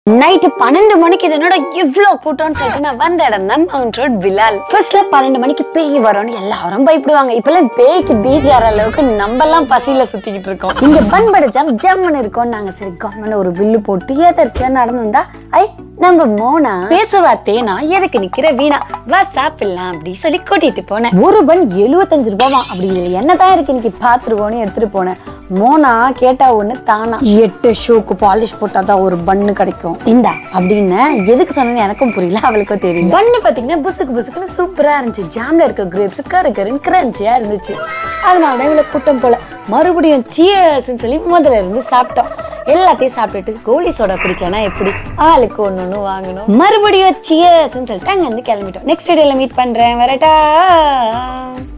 night பன்னெண்டு மணிக்கு இது என்னோட இவ்ளோ கூட்டம்னு சொல்லிட்டு நான் வந்த இடம் தான் மவுண்ட் ரோட் பிலால் ஃபர்ஸ்ட்ல பன்னெண்டு மணிக்கு பேய் வரும்னு எல்லாரும் பயப்படுவாங்க இப்பெல்லாம் பேய்க்கு பீதி ஆற அளவுக்கு நம்ம எல்லாம் பசியில சுத்திக்கிட்டு இருக்கோம் இங்க பன் படைச்சா ஜம்முன்னு இருக்கோம் நாங்க சரி கம்மன்னு ஒரு பில்லு போட்டு எதர்ச்சியா நடந்து வந்தா ஐ நம்ம மோனா பேசுவாத்தே நான் எதுக்கு நிக்கிற வீணா வா சாப்பிடலாம் அப்படி சொல்லி கூட்டிட்டு போனேன் ஒரு பன் எழுபத்தஞ்சு ரூபாவா அப்படி இதுல என்னதான் இருக்கு இன்னைக்கு பாத்துருவோன்னு எடுத்துட்டு போனேன் மோனா கேட்டா ஒண்ணு தானா எட்டு ஷூக்கு பாலிஷ் போட்டாதான் ஒரு பன்னு கிடைக்கும் இந்தா அப்படின்னு எதுக்கு சொன்னேன்னு எனக்கும் புரியல அவளுக்கும் தெரியல பன்னு பாத்தீங்கன்னா புசுக்கு புசுக்குன்னு சூப்பரா இருந்துச்சு ஜாம்ல இருக்க கிரேப்ஸ் கரு கருன்னு கிரன்ச்சியா இருந்துச்சு அதனால தான் இவ்வளவு கூட்டம் போல மறுபடியும் சியர்ஸ்ன்னு சொல்லி முதல்ல இருந்து சாப்பிட்டோம் எல்லாத்தையும் சாப்பிட்டுட்டு கோலி சோடா குடிக்கலனா எப்படி ஆளுக்கு ஒண்ணு ஒண்ணு வாங்கணும் மறுபடியும் சியர்ஸ்ன்னு சொல்லிட்டு அங்க இருந்து கிளம்பிட்டோம் நெக்ஸ்ட் வீடியோல மீட் பண்றேன் வரட்டா